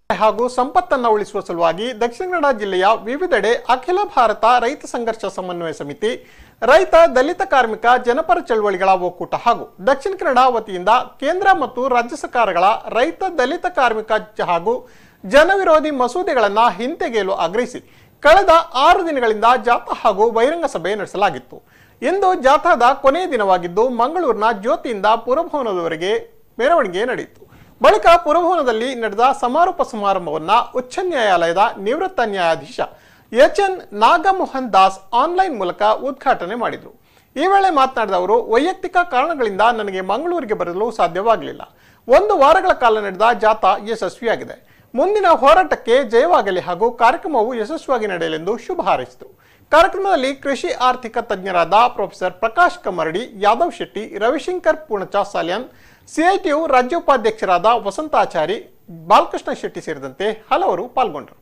ಹಾಗೂ ಸಂಪತ್ತನ್ನು ಉಳಿಸುವ ಸಲುವಾಗಿ ದಕ್ಷಿಣ ಕನ್ನಡ ಜಿಲ್ಲೆಯ ವಿವಿಧೆಡೆ ಅಖಿಲ ಭಾರತ ರೈತ ಸಂಘರ್ಷ ಸಮನ್ವಯ ಸಮಿತಿ ರೈತ ದಲಿತ ಕಾರ್ಮಿಕ ಜನಪರ ಚಳವಳಿಗಳ ಒಕ್ಕೂಟ ಹಾಗೂ ದಕ್ಷಿಣ ಕನ್ನಡ ವತಿಯಿಂದ ಕೇಂದ್ರ ಮತ್ತು ರಾಜ್ಯ ಸರ್ಕಾರಗಳ ರೈತ ದಲಿತ ಕಾರ್ಮಿಕ ಜ- ಹಾಗೂ ಜನವಿರೋಧಿ ಮಸೂದೆಗಳನ್ನು ಹಿಂತೆಗೆಯಲು ಆಗ್ರಹಿಸಿ ಕಳೆದ ಆರು ದಿನಗಳಿಂದ ಜಾಥಾ ಹಾಗೂ ಬಹಿರಂಗ ಸಭೆ ನಡೆಸಲಾಗಿತ್ತು ಇಂದು ಜಾಥಾದ ಕೊನೆಯ ದಿನವಾಗಿದ್ದು ಮಂಗಳೂರಿನ ಜ್ಯೋತಿಯಿಂದ ಪುರಭವನದವರೆಗೆ ಮೆರವಣಿಗೆ ನಡೆಯಿತು ಬಳಿಕ ಪುರಭವನದಲ್ಲಿ ನಡೆದ ಸಮಾರೋಪ ಸಮಾರಂಭವನ್ನ ಉಚ್ಚ ನ್ಯಾಯಾಲಯದ ನಿವೃತ್ತ ನ್ಯಾಯಾಧೀಶ H N Nagamohan Das online ಮೂಲಕ ಉದ್ಘಾಟನೆ ಮಾಡಿದರು ಈ ವೇಳೆ ಮಾತನಾಡಿದ ಅವರು ವೈಯಕ್ತಿಕ ಕಾರಣಗಳಿಂದ ನನಗೆ ಮಂಗಳೂರಿಗೆ ಬರಲು ಸಾಧ್ಯವಾಗಲಿಲ್ಲ ಒಂದು ವಾರಗಳ ಕಾಲ ನಡೆದ ಜಾಥಾ ಯಶಸ್ವಿಯಾಗಿದೆ ಮುಂದಿನ ಹೋರಾಟಕ್ಕೆ ಜಯವಾಗಲಿ ಹಾಗೂ ಕಾರ್ಯಕ್ರಮವು ಯಶಸ್ವಿಯಾಗಿ ನಡೆಯಲೆಂದು ಶುಭ ಹಾರೈಸಿದರು ಕಾರ್ಯಕ್ರಮದಲ್ಲಿ ಕೃಷಿ ಆರ್ಥಿಕ ತಜ್ಞರಾದ ಪ್ರೊಫೆಸರ್ ಪ್ರಕಾಶ್ ಕಮ್ಮರಡಿ ಯಾದವ್ ಶೆಟ್ಟಿ ರವಿಶಂಕರ್ ಪೂರ್ಣಚ ಸಾಲ್ಯಾನ್ ಸಿಐಟಿಯು ರಾಜ್ಯ ಉಪಾಧ್ಯಕ್ಷರಾದ ವಸಂತಾಚಾರಿ ಬಾಲಕೃಷ್ಣ ಶೆಟ್ಟಿ ಸೇರಿದಂತೆ ಹಲವರು ಪಾಲ್ಗೊಂಡರು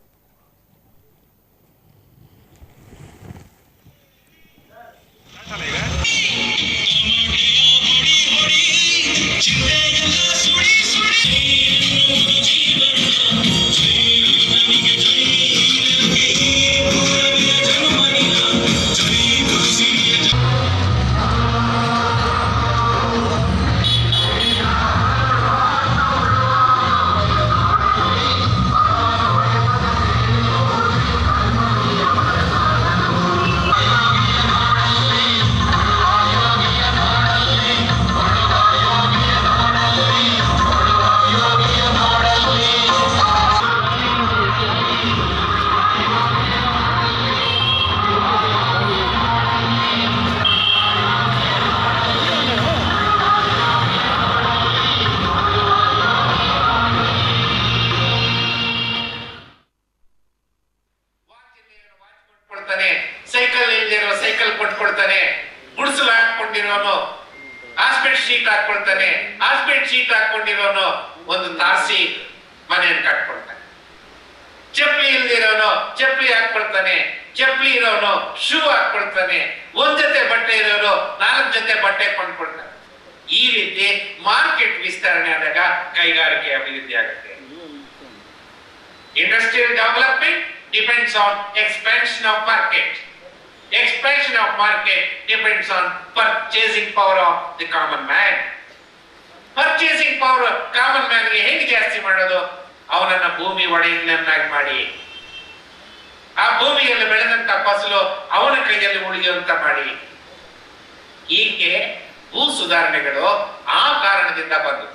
ಕೊಡ್ತಾನೆ ಸೈಕಲ್ ಇಲ್ದಿರೋ ಸೈಕಲ್ ಕೊಟ್ಕೊಡ್ತಾನೆ ಗುಡಿಸಲು ಹಾಕೊಂಡಿರೋನು ಹಾಸ್ಪೆಟ್ ಶೀಟ್ ಹಾಕೊಳ್ತಾನೆ ಹಾಸ್ಪೆಟ್ ಶೀಟ್ ಹಾಕೊಂಡಿರೋನು ಒಂದು ತಾಸಿ ಮನೆಯನ್ನು ಕಟ್ಕೊಳ್ತಾನೆ ಚಪ್ಪಲಿ ಇಲ್ದಿರೋನು ಚಪ್ಪಲಿ ಹಾಕೊಳ್ತಾನೆ ಚಪ್ಪಲಿ ಇರೋನು ಶೂ ಹಾಕೊಳ್ತಾನೆ ಒಂದ್ ಜೊತೆ ಬಟ್ಟೆ ಇರೋನು ನಾಲ್ಕು ಜೊತೆ ಬಟ್ಟೆ ಕೊಂಡ್ಕೊಳ್ತಾನೆ ಈ ರೀತಿ ಮಾರ್ಕೆಟ್ ವಿಸ್ತರಣೆ ಆದಾಗ ಕೈಗಾರಿಕೆ ಅಭಿವೃದ್ಧಿ ಆಗುತ್ತೆ Industrial development depends on expansion of market. Expansion of market depends on purchasing power of the common man. Purchasing power common man ಗೆ ಹೇಗೆ ಜಾಸ್ತಿ ಮಾಡೋದು ಅವನನ್ನ ಭೂಮಿ ಒಡೆಯನ್ನಾಗಿ ಮಾಡಿ ಆ ಭೂಮಿಯಲ್ಲಿ ಬೆಳೆದಂತ ಫಸಲು ಅವನ ಕೈಯಲ್ಲಿ ಉಳಿಯುವಂತ ಮಾಡಿ ಹೀಗೆ ಭೂ ಸುಧಾರಣೆಗಳು ಆ ಕಾರಣದಿಂದ ಬಂದವು